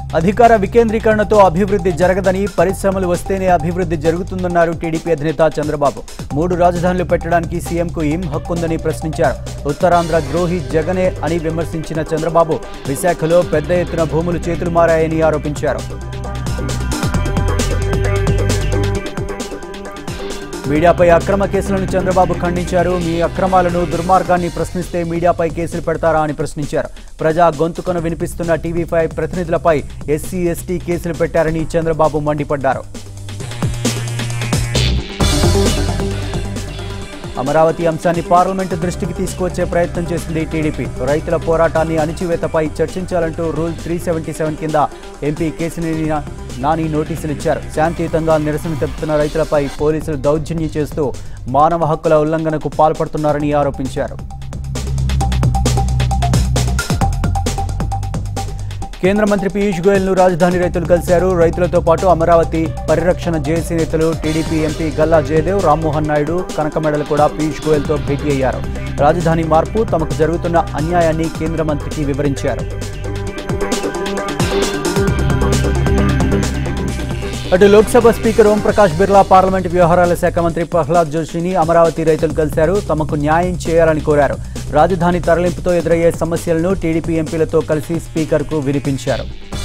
అధికార వికేంద్రీకరణతో అభివృద్ధి జరగదని పరిశ్రమలు వస్తేనే అభివృద్ధి జరుగుతుందన్నారు టీడీపీ అధినేత చంద్రబాబు మూడు రాజధానులు పెట్టడానికి సీఎంకు ఏం హక్కుందని ప్రశ్నించారు ఉత్తరాంధ్ర ద్రోహి జగనే అని విమర్శించిన చంద్రబాబు విశాఖలో పెద్ద ఎత్తున భూములు చేతులు మారాయని ఆరోపించారు మీడియాపై అక్రమ కేసులను చంద్రబాబు ఖండించారు మీ అక్రమాలను దుర్మార్గాన్ని ప్రశ్నిస్తే మీడియాపై కేసులు పెడతారా అని ప్రశ్నించారు ప్రజా గొంతుకను వినిపిస్తున్న టీవీ ఫైవ్ ప్రతినిధులపై ఎస్సీ ఎస్టీ కేసులు పెట్టారని చంద్రబాబు మండిపడ్డారు అమరావతి అంశాన్ని పార్లమెంటు దృష్టికి తీసుకువచ్చే ప్రయత్నం చేసింది టీడీపీ రైతుల పోరాటాన్ని అణిచివేతపై చర్చించాలంటూ రూల్ త్రీ సెవెంటీ సెవెన్ కింద ఎంపీ కేసినేని నా- నాని నోటీసులు ఇచ్చారు శాంతియుతంగా నిరసన తెలుపుతున్న రైతులపై పోలీసులు దౌర్జన్యం చేస్తూ మానవ హక్కుల ఉల్లంఘనకు పాల్పడుతున్నారని ఆరోపించారు కేంద్ర మంత్రి పీయూష్ గోయల్ను రాజధాని రైతులు కలిశారు రైతులతో పాటు అమరావతి పరిరక్షణ జేఏసీ నేతలు టీడీపీ ఎంపీ గల్లా జయదేవ్ రామ్మోహన్ నాయుడు కనకమెడలు కూడా పీయూష్ గోయల్తో భేటీ అయ్యారు రాజధాని మార్పు తమకు జరుగుతున్న అన్యాయాన్ని కేంద్ర మంత్రికి వివరించారు అటు లోక్సభ స్పీకర్ ఓంప్రకాష్ బిర్లా పార్లమెంట్ వ్యవహారాల శాఖ మంత్రి ప్రహ్లాద్ జోషిని అమరావతి రైతులు కలిశారు తమకు న్యాయం చేయాలని కోరారు రాజధాని తరలింపుతో ఎదురయ్యే సమస్యలను టీడీపీ ఎంపీలతో కలిసి స్పీకర్కు వినిపించారు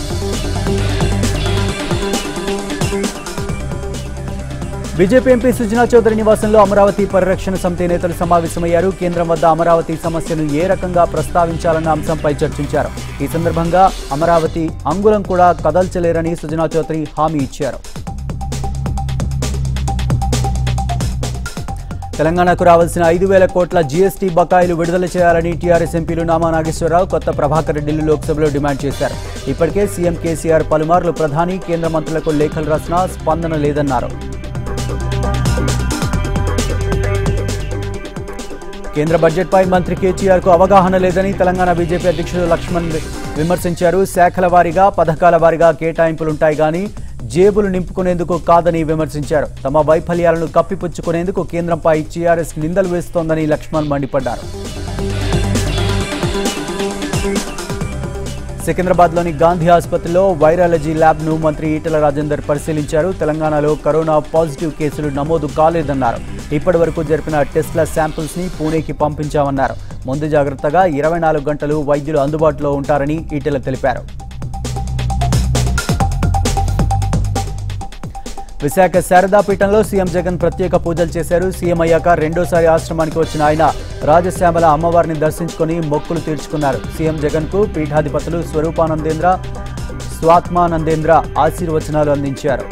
బీజేపీ ఎంపీ సుజనా చౌదరి నివాసంలో అమరావతి పరిరక్షణ సమితి నేతలు సమావేశమయ్యారు కేంద్రం వద్ద అమరావతి సమస్యను ఏ రకంగా ప్రస్తావించాలన్న అంశంపై చర్చించారు ఈ సందర్భంగా అమరావతి అంగుళం కూడా కదల్చలేరని సుజనా చౌదరి హామీ ఇచ్చారు తెలంగాణకు రావాల్సిన ఐదు వేల కోట్ల జీఎస్టీ బకాయిలు విడుదల చేయాలని టీఆర్ఎస్ ఎంపీలు నామా నాగేశ్వరరావు కొత్త ప్రభాకర్ రెడ్డిలు లోక్సభలో డిమాండ్ చేశారు ఇప్పటికే సీఎం కేసీఆర్ పలుమార్లు ప్రధాని కేంద్ర మంత్రులకు లేఖలు రాసినా స్పందన లేదన్నారు కేంద్ర బడ్జెట్పై మంత్రి కేటీఆర్ కు అవగాహన లేదని తెలంగాణ బీజేపీ అధ్యక్షుడు లక్ష్మణ్ వి- విమర్శించారు శాఖల వారీగా పథకాల వారీగా కేటాయింపులుంటాయి కానీ జేబులు నింపుకునేందుకు కాదని విమర్శించారు తమ వైఫల్యాలను కప్పిపుచ్చుకునేందుకు కేంద్రంపై టీఆర్ఎస్ నిందలు వేస్తోందని లక్ష్మణ్ మండిపడ్డారు సికింద్రాబాద్లోని గాంధీ ఆసుపత్రిలో వైరాలజీ ల్యాబ్ను మంత్రి ఈటల రాజేందర్ పరిశీలించారు తెలంగాణలో కరోనా పాజిటివ్ కేసులు నమోదు కాలేదన్నారు ఇప్పటి వరకు జరిపిన టెస్ట్ల శాంపిల్స్ని పూణేకి పంపించామన్నారు ముందు జాగ్రత్తగా ఇరవై నాలుగు గంటలు వైద్యులు అందుబాటులో ఉంటారని ఈటెల తెలిపారు విశాఖ శారదాపీఠంలో సీఎం జగన్ ప్రత్యేక పూజలు చేశారు సీఎం అయ్యాక రెండోసారి ఆశ్రమానికి వచ్చిన ఆయన రాజశ్యామల అమ్మవారిని దర్శించుకొని మొక్కులు తీర్చుకున్నారు సీఎం జగన్ కు పీఠాధిపతులు స్వరూపానందేంద్ర స్వాత్మానందేంద్ర ఆశీర్వచనాలు అందించారు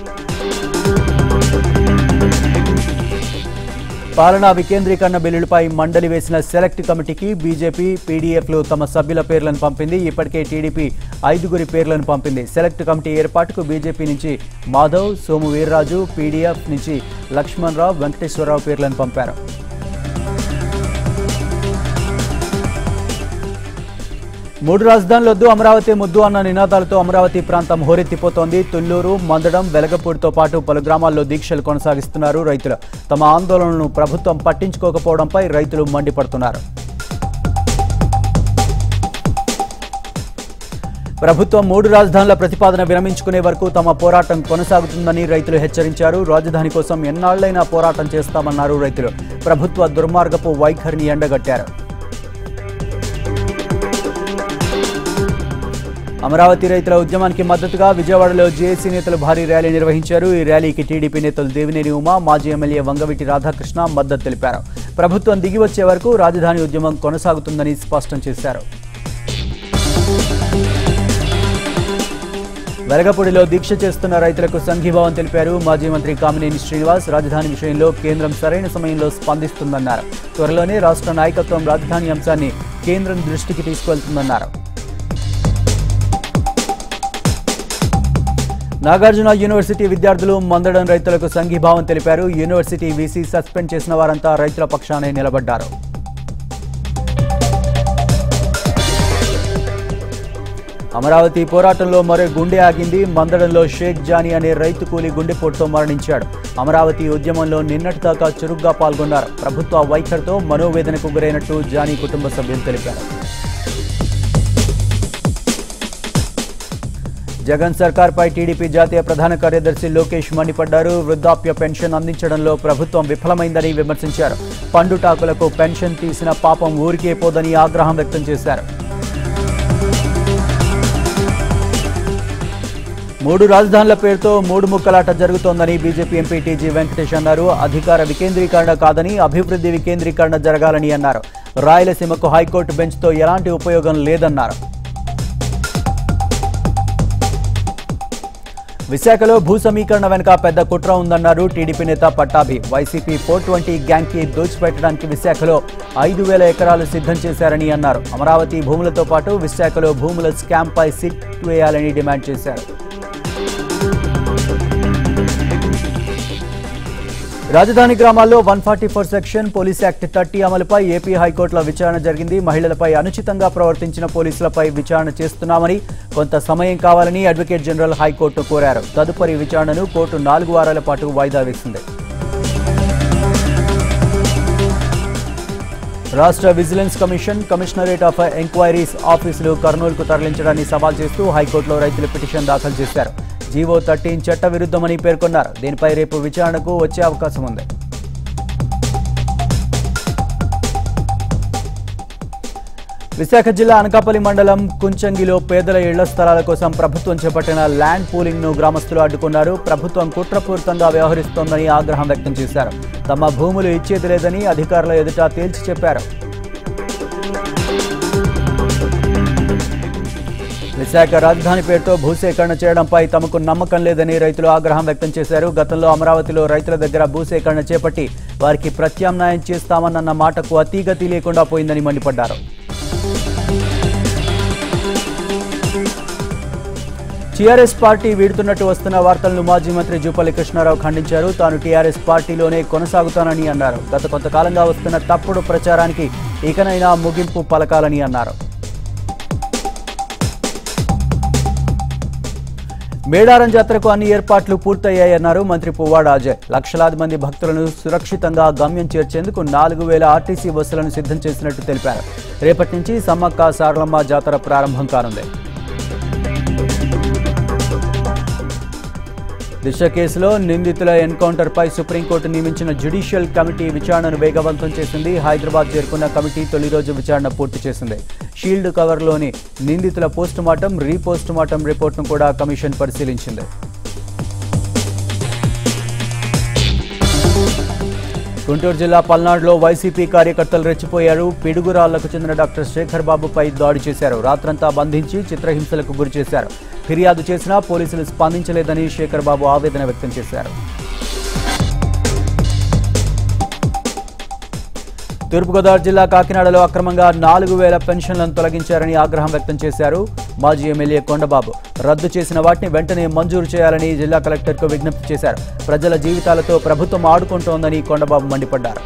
పాలనా వికేంద్రీకరణ బిల్లులపై మండలి వేసిన సెలెక్ట్ కమిటీకి బీజేపీ పీడీఎఫ్లు తమ సభ్యుల పేర్లను పంపింది ఇప్పటికే టీడీపీ ఐదుగురి పేర్లను పంపింది సెలెక్ట్ కమిటీ ఏర్పాటుకు బీజేపీ నుంచి మాధవ్ సోము వీర్రాజు పీడీఎఫ్ నుంచి లక్ష్మణ్ రావు వెంకటేశ్వరరావు పేర్లను పంపారు మూడు రాజధానులొద్దు అమరావతి ముద్దు అన్న నినాదాలతో అమరావతి ప్రాంతం హోరెత్తిపోతోంది తుళ్లూరు మందడం వెలగపూడితో పాటు పలు గ్రామాల్లో దీక్షలు కొనసాగిస్తున్నారు రైతులు తమ ఆందోళనను ప్రభుత్వం పట్టించుకోకపోవడంపై రైతులు మండిపడుతున్నారు ప్రభుత్వం మూడు రాజధానుల ప్రతిపాదన విరమించుకునే వరకు తమ పోరాటం కొనసాగుతుందని రైతులు హెచ్చరించారు రాజధాని కోసం ఎన్నాళ్లైనా పోరాటం చేస్తామన్నారు రైతులు ప్రభుత్వ దుర్మార్గపు వైఖరిని ఎండగట్టారు అమరావతి రైతుల ఉద్యమానికి మద్దతుగా విజయవాడలో జేఏసీ నేతలు భారీ ర్యాలీ నిర్వహించారు ఈ ర్యాలీకి టీడీపీ నేతలు దేవినేని ఉమా మాజీ ఎమ్మెల్యే వంగవీటి రాధాకృష్ణ మద్దతు తెలిపారు ప్రభుత్వం దిగి వచ్చే వరకు రాజధాని ఉద్యమం కొనసాగుతుందని స్పష్టం చేశారు వెలగపూడిలో దీక్ష చేస్తున్న రైతులకు సంఘీభావం తెలిపారు మాజీ మంత్రి కామినేని శ్రీనివాస్ రాజధాని విషయంలో కేంద్రం సరైన సమయంలో స్పందిస్తుందన్నారు త్వరలోనే రాష్ట్ర నాయకత్వం రాజధాని అంశాన్ని కేంద్రం దృష్టికి తీసుకువెళ్తుందన్నారు నాగార్జున యూనివర్సిటీ విద్యార్థులు మందడం రైతులకు సంఘీభావం తెలిపారు యూనివర్సిటీ వీసీ సస్పెండ్ చేసిన వారంతా రైతుల పక్షానే నిలబడ్డారు అమరావతి పోరాటంలో మరో గుండె ఆగింది మందడంలో షేక్ జానీ అనే రైతు కూలి గుండెపోటుతో మరణించాడు అమరావతి ఉద్యమంలో నిన్నటిదాకా చురుగ్గా పాల్గొన్నారు ప్రభుత్వ వైఖరితో మనోవేదనకు గురైనట్టు జానీ కుటుంబ సభ్యులు తెలిపారు జగన్ సర్కార్పై టీడీపీ జాతీయ ప్రధాన కార్యదర్శి లోకేష్ మండిపడ్డారు వృద్ధాప్య పెన్షన్ అందించడంలో ప్రభుత్వం విఫలమైందని విమర్శించారు పండుటాకులకు పెన్షన్ తీసిన పాపం ఊరికే పోదని ఆగ్రహం వ్యక్తం చేశారు మూడు రాజధానుల పేరుతో మూడు ముక్కలాట జరుగుతోందని బీజేపీ ఎంపీ టీజీ వెంకటేష్ అన్నారు అధికార వికేంద్రీకరణ కాదని అభివృద్ధి వికేంద్రీకరణ జరగాలని అన్నారు రాయలసీమకు హైకోర్టు బెంచ్తో ఎలాంటి ఉపయోగం లేదన్నారు విశాఖలో భూ సమీకరణ వెనుక పెద్ద కుట్ర ఉందన్నారు టీడీపీ నేత పట్టాభి వైసీపీ ఫోర్ ట్వంటీ గ్యాంగ్కి దోచిపెట్టడానికి విశాఖలో ఐదు వేల ఎకరాలు సిద్ధం చేశారని అన్నారు అమరావతి భూములతో పాటు విశాఖలో భూముల స్కామ్పై సిట్ వేయాలని డిమాండ్ చేశారు రాజధాని గ్రామాల్లో one forty four section police act thirty అమలుపై ఏపీ హైకోర్టులో విచారణ జరిగింది మహిళలపై అనుచితంగా ప్రవర్తించిన పోలీసులపై విచారణ చేస్తున్నామని కొంత సమయం కావాలని అడ్వకేట్ జనరల్ హైకోర్టు కోరారు తదుపరి విచారణను కోర్టు నాలుగు వారాల పాటు వాయిదా వేసింది రాష్ట్ర vigilance commission commissionerate of enquiries ఆఫీసులు కర్నూలుకు తరలించడాన్ని సవాల్ చేస్తూ హైకోర్టులో రైతులు పిటిషన్ దాఖలు చేశారు జీవో థర్టీన్ చట్ట విరుద్ధమని పేర్కొన్నారు దీనిపై రేపు విచారణకు వచ్చే అవకాశం ఉంది విశాఖ జిల్లా అనకాపల్లి మండలం కుంచంగిలో పేదల ఇళ్ల స్థలాల కోసం ప్రభుత్వం చేపట్టిన ల్యాండ్ పూలింగ్ ను గ్రామస్తులు అడ్డుకున్నారు ప్రభుత్వం కుట్రపూరితంగా వ్యవహరిస్తోందని ఆగ్రహం వ్యక్తం చేశారు తమ భూములు ఇచ్చేది లేదని అధికారుల ఎదుట తేల్చి చెప్పారు విశాఖ రాజధాని పేరుతో భూసేకరణ చేయడంపై తమకు నమ్మకం లేదని రైతులు ఆగ్రహం వ్యక్తం చేశారు గతంలో అమరావతిలో రైతుల దగ్గర భూసేకరణ చేపట్టి వారికి ప్రత్యామ్నాయం చేస్తామన్న మాటకు అతీగతి లేకుండా పోయిందని మండిపడ్డారు టీఆర్ఎస్ పార్టీ వీడుతున్నట్టు వస్తున్న వార్తలను మాజీ మంత్రి జూపల్లి కృష్ణారావు ఖండించారు తాను టీఆర్ఎస్ పార్టీలోనే కొనసాగుతానని అన్నారు గత కొంతకాలంగా వస్తున్న తప్పుడు ప్రచారానికి ఇకనైనా ముగింపు పలకాలని అన్నారు మేడారం జాతరకు అన్ని ఏర్పాట్లు పూర్తయ్యాయన్నారు మంత్రి పువ్వాడ అజయ్ లక్షలాది మంది భక్తులను సురక్షితంగా గమ్యం చేర్చేందుకు నాలుగు వేల ఆర్టీసీ బస్సులను సిద్ధం చేసినట్టు తెలిపారు రేపటి నుంచి సమ్మక్క సారలమ్మ జాతర ప్రారంభం కానుంది దిశ కేసులో నిందితుల ఎన్కౌంటర్పై సుప్రీంకోర్టు నియమించిన జ్యుడిషియల్ కమిటీ విచారణను వేగవంతం చేసింది హైదరాబాద్ చేరుకున్న కమిటీ తొలి రోజు విచారణ పూర్తి చేసింది షీల్డ్ కవర్లోని నిందితుల పోస్టుమార్టం రీపోస్టుమార్టం రిపోర్ట్ను కూడా కమిషన్ పరిశీలించింది గుంటూరు జిల్లా పల్నాడులో వైసీపీ కార్యకర్తలు రెచ్చిపోయారు పిడుగురాళ్లకు చెందిన డాక్టర్ శేఖర్ బాబుపై దాడి చేశారు రాత్రంతా బంధించి చిత్రహింసలకు గురి చేశారు ఫిర్యాదు చేసినా పోలీసులు స్పందించలేదని శేఖర్ బాబు ఆవేదన వ్యక్తం చేశారు తూర్పుగోదావరి జిల్లా కాకినాడలో అక్రమంగా నాలుగు వేల పెన్షన్లను తొలగించారని ఆగ్రహం వ్యక్తం చేశారు మాజీ ఎమ్మెల్యే కొండబాబు రద్దు చేసిన వాటిని వెంటనే మంజూరు చేయాలని జిల్లా కలెక్టర్కు విజ్ఞప్తి చేశారు ప్రజల జీవితాలతో ప్రభుత్వం ఆడుకుంటోందని కొండబాబు మండిపడ్డారు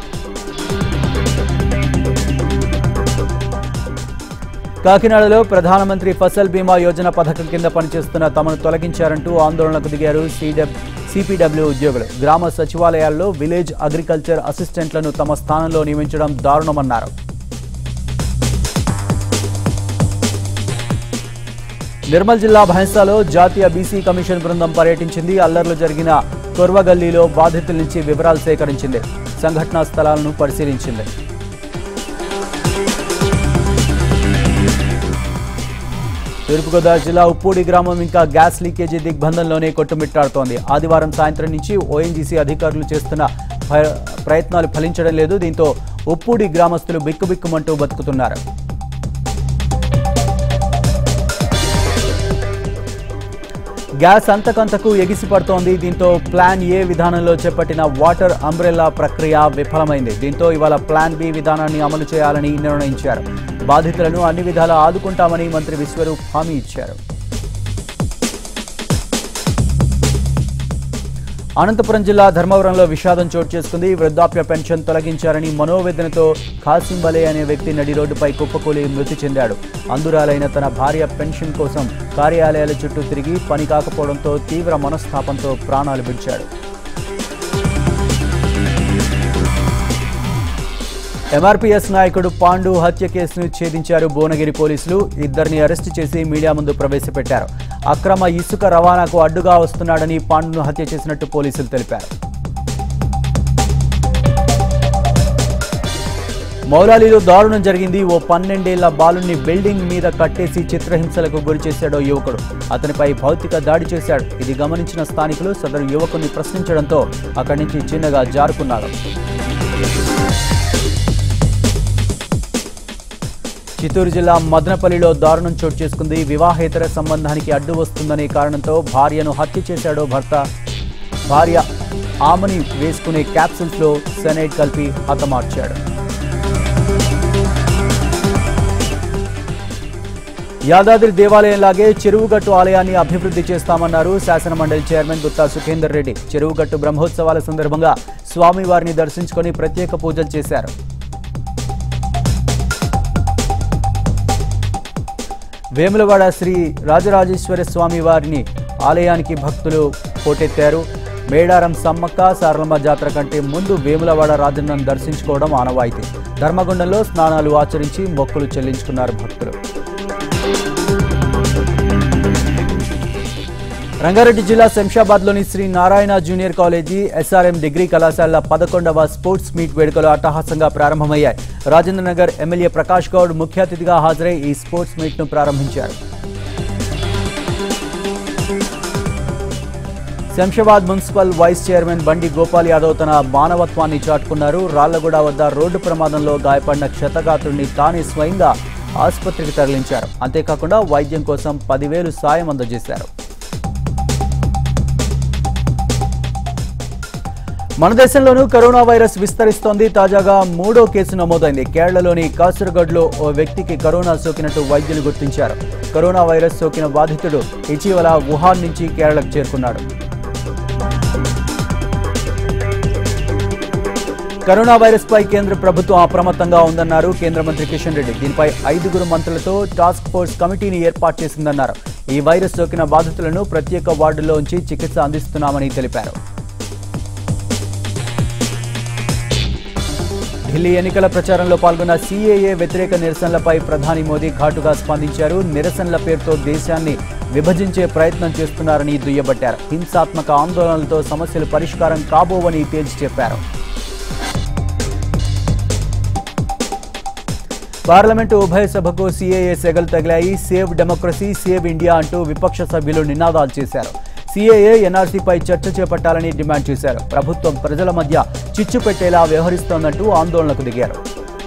కాకినాడలో ప్రధానమంత్రి ఫసల్ బీమా యోజన పథకం కింద పనిచేస్తున్న తమను తొలగించారంటూ ఆందోళనకు దిగారు సీడబ్ సిపిడబ్ల్యూ ఉద్యోగులు గ్రామ సచివాలయాల్లో విలేజ్ అగ్రికల్చర్ అసిస్టెంట్లను తమ స్థానంలో నియమించడం దారుణమన్నారు నిర్మల్ జిల్లా భైంసాలో జాతీయ బీసీ కమిషన్ బృందం పర్యటించింది అల్లర్లు జరిగిన కొర్వగల్లీలో బాధితుల నుంచి వివరాలు సేకరించింది సంఘటనా స్థలాలను పరిశీలించింది తూర్పుగోదావరి జిల్లా ఉప్పూడి గ్రామం ఇంకా గ్యాస్ లీకేజీ దిగ్బంధంలోనే కొట్టుమిట్టాడుతోంది ఆదివారం సాయంత్రం నుంచి ఓఎన్జీసీ అధికారులు చేస్తున్న ప్ర- ప్రయత్నాలు ఫలించడం లేదు దీంతో ఉప్పూడి గ్రామస్తులు బిక్కుబిక్కుమంటూ బతుకుతున్నారు గ్యాస్ అంతకంతకు ఎగిసిపడుతోంది దీంతో ప్లాన్ ఏ విధానంలో చేపట్టిన వాటర్ అంబ్రెల్లా ప్రక్రియ విఫలమైంది దీంతో ఇవాళ ప్లాన్ బి విధానాన్ని అమలు చేయాలని నిర్ణయించారు బాధితులను అన్ని విధాలా ఆదుకుంటామని మంత్రి విశ్వరూప్ హామీ ఇచ్చారు అనంతపురం జిల్లా ధర్మవరంలో విషాదం చోటు చేసుకుంది వృద్ధాప్య పెన్షన్ తొలగించారని మనోవేదనతో ఖాసిం బలే అనే వ్యక్తి నడి రోడ్డుపై కుప్పకూలి మృతి చెందాడు అందురాలైన తన భార్య పెన్షన్ కోసం కార్యాలయాల చుట్టూ తిరిగి పని కాకపోవడంతో తీవ్ర మనస్తాపంతో ప్రాణాలు విడిచాడు ఎంఆర్పీఎస్ నాయకుడు పాండు హత్య కేసును ఛేదించారు భువనగిరి పోలీసులు ఇద్దరిని అరెస్టు చేసి మీడియా ముందు ప్రవేశపెట్టారు అక్రమ ఇసుక రవాణాకు అడ్డుగా వస్తున్నాడని పాండును హత్య చేసినట్టు పోలీసులు తెలిపారు మౌలాలీలో దారుణం జరిగింది ఓ పన్నెండేళ్ల బాలుని బిల్డింగ్ మీద కట్టేసి చిత్రహింసలకు గురి చేశాడో యువకుడు అతనిపై భౌతిక దాడి చేశాడు ఇది గమనించిన స్థానికులు సదరు యువకుని ప్రశ్నించడంతో అక్కడి నుంచి చిన్నగా జారుకున్నారు చిత్తూరు జిల్లా మదనపల్లిలో దారుణం చోటు చేసుకుంది వివాహేతర సంబంధానికి అడ్డు వస్తుందనే కారణంతో భార్యను హత్య చేశాడో భర్త భార్య ఆమెని వేసుకునే క్యాప్సూల్స్లో సెనైడ్ కలిపి హతమార్చాడు యాదాద్రి దేవాలయంలాగే చెరువుగట్టు ఆలయాన్ని అభివృద్ధి చేస్తామన్నారు శాసనమండలి చైర్మన్ గుత్తా సుఖేందర్ రెడ్డి చెరువుగట్టు బ్రహ్మోత్సవాల సందర్భంగా స్వామివారిని దర్శించుకొని ప్రత్యేక పూజలు చేశారు వేములవాడ శ్రీ రాజరాజేశ్వర స్వామి వారిని ఆలయానికి భక్తులు పోటెత్తారు మేడారం సమ్మక్క సారలమ్మ జాతర కంటే ముందు వేములవాడ రాజన్నను దర్శించుకోవడం ఆనవాయితీ ధర్మగుండంలో స్నానాలు ఆచరించి మొక్కులు చెల్లించుకున్నారు భక్తులు రంగారెడ్డి జిల్లా శంషాబాద్లోని Sri Narayana junior college SRM degree కళాశాల పదకొండవ స్పోర్ట్స్ మీట్ వేడుకలు అట్టహాసంగా ప్రారంభమయ్యాయి రాజేంద్రనగర్ ఎమ్మెల్యే ప్రకాష్ గౌడ్ ముఖ్య అతిథిగా హాజరై ఈ స్పోర్ట్స్ మీట్ను ప్రారంభించారు శంషాబాద్ మున్సిపల్ వైస్ చైర్మన్ బండి గోపాల్ యాదవ్ తన మానవత్వాన్ని చాటుకున్నారు రాళ్లగూడ వద్ద రోడ్డు ప్రమాదంలో గాయపడిన క్షతగాత్రుడిని తానే స్వయంగా ఆసుపత్రికి తరలించారు అంతేకాకుండా వైద్యం కోసం పదివేలు సాయం అందజేశారు మన దేశంలోనూ కరోనా వైరస్ విస్తరిస్తోంది తాజాగా మూడో కేసు నమోదైంది కేరళలోని కాసరగఢ్లో ఓ వ్యక్తికి కరోనా సోకినట్టు వైద్యులు గుర్తించారు కరోనా వైరస్ సోకిన బాధితుడు ఇటీవల వుహాన్ నుంచి కేరళకు చేరుకున్నాడు కరోనా వైరస్ పై కేంద్ర ప్రభుత్వం అప్రమత్తంగా ఉందన్నారు కేంద్ర మంత్రి కిషన్ రెడ్డి దీనిపై ఐదుగురు మంత్రులతో టాస్క్ ఫోర్స్ కమిటీని ఏర్పాటు చేసిందన్నారు ఈ వైరస్ సోకిన బాధితులను ప్రత్యేక వార్డుల్లో ఉంచి చికిత్స అందిస్తున్నామని తెలిపారు ఢిల్లీ ఎన్నికల ప్రచారంలో పాల్గొన్న సీఏఏ వ్యతిరేక నిరసనలపై ప్రధాని మోదీ ఘాటుగా స్పందించారు నిరసనల పేరుతో దేశాన్ని విభజించే ప్రయత్నం చేస్తున్నారని దుయ్యబట్టారు హింసాత్మక ఆందోళనలతో సమస్యలు పరిష్కారం కాబోవని తేల్చి చెప్పారు పార్లమెంటు ఉభయ సభకు సీఏఏ సెగలు తగిలాయి సేవ్ డెమోక్రసీ సేవ్ ఇండియా అంటూ విపక్ష సభ్యులు నినాదాలు చేశారు సీఏఏ ఎన్ఆర్సీపై చర్చ చేపట్టాలని డిమాండ్ చేశారు ప్రభుత్వం ప్రజల మధ్య చిచ్చు పెట్టేలా వ్యవహరిస్తోందంటూ ఆందోళనకు దిగారు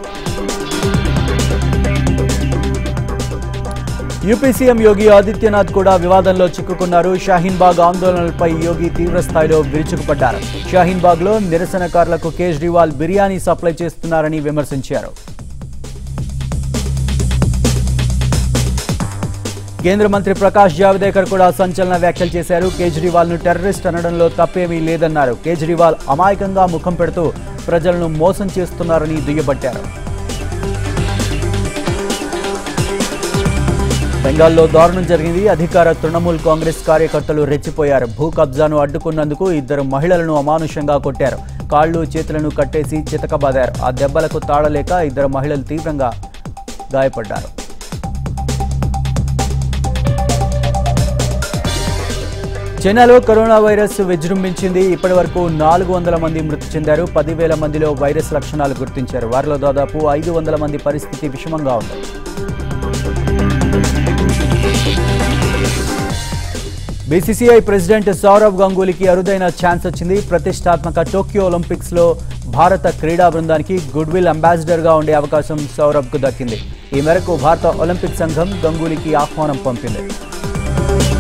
యూపీ సీఎం యోగి ఆదిత్యనాథ్ కూడా వివాదంలో చిక్కుకున్నారు షాహీన్ బాగ్ ఆందోళనలపై యోగి తీవ్రస్థాయిలో విరుచుకుపడ్డారు షాహీన్ బాగ్లో నిరసనకారులకు కేజ్రీవాల్ బిర్యానీ సప్లై చేస్తున్నారని విమర్శించారు కేంద్ర మంత్రి ప్రకాష్ జావదేకర్ కూడా సంచలన వ్యాఖ్యలు చేశారు కేజ్రీవాల్ ను టెర్రరిస్ట్ అనడంలో తప్పేమీ లేదన్నారు కేజ్రీవాల్ అమాయకంగా ముఖం పెడుతూ ప్రజలను మోసం చేస్తున్నారని దుయ్యబట్టారు బెంగాల్లో దారుణం జరిగింది అధికార తృణమూల్ కాంగ్రెస్ కార్యకర్తలు రెచ్చిపోయారు భూ కబ్జాను అడ్డుకున్నందుకు ఇద్దరు మహిళలను అమానుషంగా కొట్టారు కాళ్ళు చేతులను కట్టేసి చితకబాదారు ఆ దెబ్బలకు తాళలేక ఇద్దరు మహిళలు తీవ్రంగా గాయపడ్డారు చైనాలో కరోనా వైరస్ విజృంభించింది ఇప్పటి వరకు నాలుగు వందల మంది మృతి చెందారు పదివేల మందిలో వైరస్ లక్షణాలు గుర్తించారు వారిలో దాదాపు ఐదు వందల మంది పరిస్థితి విషమంగా ఉంది బీసీసీఐ ప్రెసిడెంట్ సౌరవ్ గంగూలీకి అరుదైన ఛాన్స్ వచ్చింది ప్రతిష్టాత్మక టోక్యో ఒలింపిక్స్ లో భారత క్రీడా బృందానికి గుడ్ విల్ అంబాసిడర్ గా ఉండే అవకాశం సౌరభ్ కు దక్కింది ఈ మేరకు భారత ఒలింపిక్ సంఘం గంగూలీకి ఆహ్వానం పంపింది